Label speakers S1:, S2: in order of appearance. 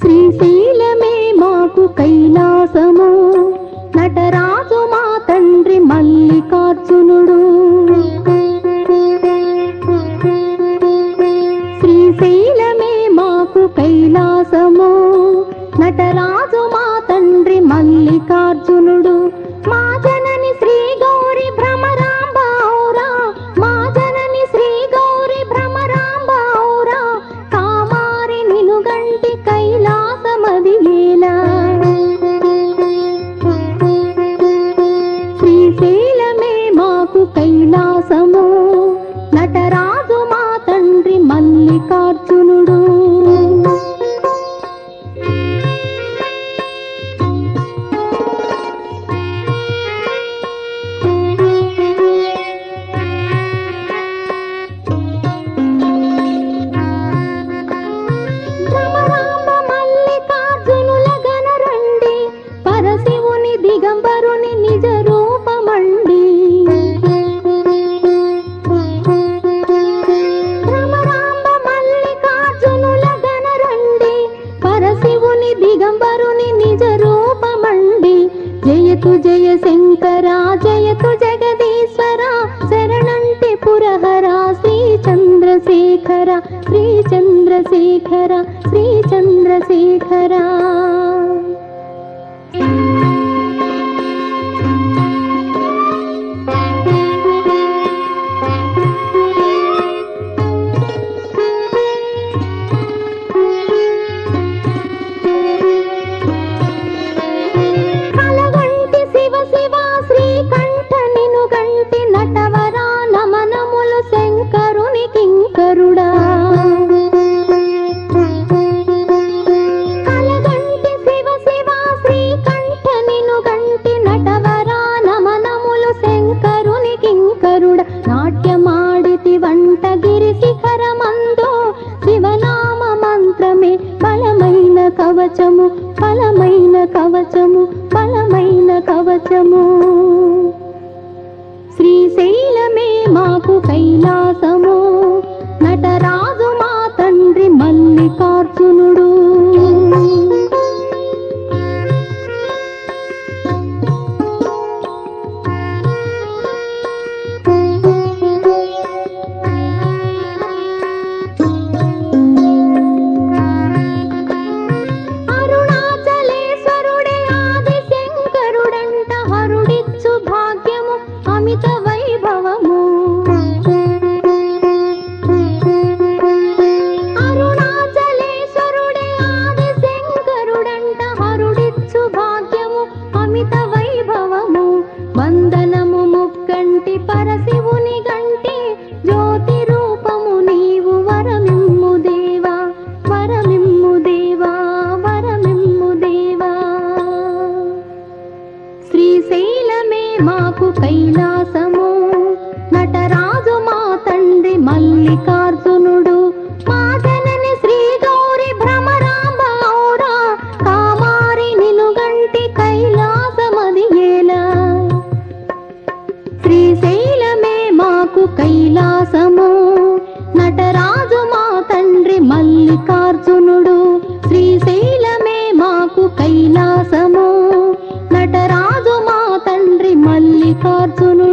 S1: శ్రీశైలమే మాకు కైలాసము నటరాజు మా తండ్రి మల్లికార్జునుడు శ్రీశైలమే మాకు కైలాసము నటరాజు మా తండ్రి మల్లికార్జునుడు మా జనని శ్రీ గౌరి భ్రమరాంబావురా మా జనని శ్రీ గౌరి భ్రమరాంబావురా కామారి నినుగంటి కైలాసమది లీలా శ్రీశైలమే మాకు కైలాసము నటరాజు మా తండ్రి మల్లికార్జునుడు భ్రమరాంబ మల్లికార్జునుల గణరండి పరశివుని దిగంబరుని నిజ రూపమండి భ్రమరాంబ మల్లికార్జునుల గణరండి పరశివుని దిగంబరుని నిజ రూపమండి జయతు జయ శంకర జయతు జగదీశ్వర శరణంటి పురహర శ్రీ చంద్రశేఖర శ్రీ చంద్రశేఖర శ్రీ చంద్రశేఖర కలగంటి శివ శివ శ్రీకంఠ నిను గంటి నటవరా నమనములు శంకరుని కింకరుడా కలగంటి శివ శివ శ్రీకంఠ నిను గంటి నటవరా నమనములు శంకరుని కింకరుడ నాట్యమాడితి వంటగిరి శిఖరమందు శివనామ మంత్రమే బలమైన కవచము బలమైన కవచము బలమైన కవచము శ్రీశైలమే మాకు కైలాసము నటరాజు మా తండ్రి మల్లికార్జునుడు అరుణాచలేశ్వరుడే ఆది శంకరుడంట హరుడిచ్చు భాగ్యము అమిత వైభవము అరుణాచలేశ్వరుడే ఆది శంకరుడంట హరుడిచ్చు భాగ్యము అమిత వైభవము వందనము ముక్కంటి పరశివుని గంటి జ్యోతి రూపము నీవు వరమిమ్ము దేవా వరమిమ్ము దేవా వరమిమ్ము దేవా శ్రీశైలమే మాకు కైలాసము నటరాజు మా తండ్రి మల్లికార్జునుడు మా జనని శ్రీ గౌరి భ్రమరాంబావురా కామారి నిలుగంటి కైలాసమది ఏలా శ్రీశైలమే మాకు కైలాసము నటరాజు మా తండ్రి మల్లికార్జునుడు శ్రీశైలమే మాకు కైలాసము నటరాజు మా తండ్రి మల్లికార్జునుడు